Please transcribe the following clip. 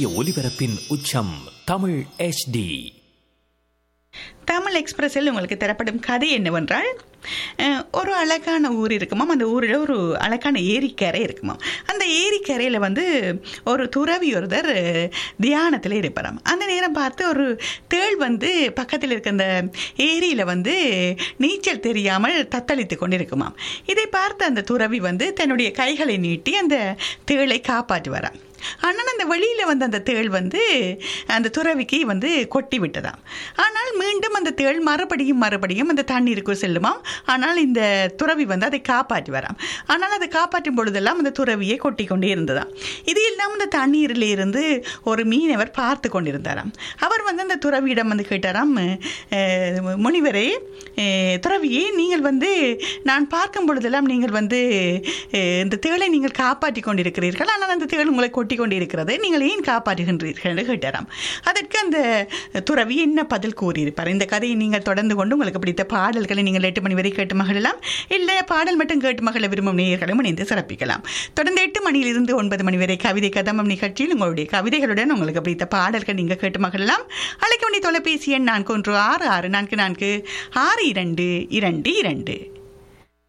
சூரிய ஒளிபரப்பின் உச்சம் தமிழ் HD தமிழ் எக்ஸ்பிரஸில் உங்களுக்கு தரப்படும் கதை என்னவென்றால் அஹ், ஒரு அழகான ஊர் இருக்குமாம் அந்த ஊரில் ஒரு அழகான ஏரிக்கரை இருக்குமாம் அந்த ஏரிக்கரையில் வந்து ஒரு துறவி ஒருத்தர் தியானத்தில் இருப்பாராம் அந்த நேரம் பார்த்து ஒரு தேள் வந்து பக்கத்தில் இருக்க அந்த ஏரியில் வந்து நீச்சல் தெரியாமல் தத்தளித்து கொண்டிருக்குமாம் இதை பார்த்து அந்த துறவி வந்து தன்னுடைய கைகளை நீட்டி அந்த தேளை காப்பாற்றுவாராம் ஆனால் அந்த வெளியில் வந்த அந்த தேள் வந்து அந்த துறவிக்கு வந்து கொட்டி விட்டதாம் ஆனால் மீண்டும் அந்த தேள் மறுபடியும் மறுபடியும் அந்த தண்ணீருக்குள் செல்லுமாம் ஆனால் இந்த துறவி வந்து அதை காப்பாற்றி வராம் ஆனால் அதை காப்பாற்றும் பொழுதெல்லாம் அந்த துறவியை கொட்டி கொண்டே இருந்ததாம் இது இல்லாமல் அந்த தண்ணீரில் இருந்து ஒரு மீனவர் பார்த்து கொண்டிருந்தாராம் அவர் வந்து அந்த துறவியிடம் வந்து கேட்டாராம் "அஹ், முனிவரே அஹ், துறவியே நீங்கள் வந்து நான் பார்க்கும் பொழுதெல்லாம் நீங்கள் வந்து அஹ், இந்த தேளை நீங்கள் காப்பாற்றி கொண்டிருக்கிறீர்கள் ஆனால் அந்த தேள் உங்களை கொட்டி கொண்டிருக்கிறது நீங்கள் ஏன் காப்பாற்றுகின்றீர்கள் என்று கேட்டாராம் அதற்கு அந்த துறவி என்ன பதில் கூறியிருப்பார் இந்த கதையை நீங்கள் தொடர்ந்து கொண்டு உங்களுக்கு பிடித்த பாடல்களை நீங்கள் எட்டு மணி வரை கேட்டு மகிழலாம் இல்லை பாடல் மட்டும் கேட்டு மகள விரும்பும் நேயர்களும் இணைந்து சிறப்பிக்கலாம் தொடர்ந்து எட்டு மணியிலிருந்து ஒன்பது மணி வரை கவிதை கதம்பம் நிகழ்ச்சியில் உங்களுடைய கவிதைகளுடன் உங்களுக்கு பிடித்த பாடல்கள் நீங்கள் கேட்டு மகிழலாம் அழைக்க வேண்டிய தொலைபேசி எண் நான்கு ஒன்று ஆறு ஆறு நான்கு நான்கு ஆறு இரண்டு இரண்டு இரண்டு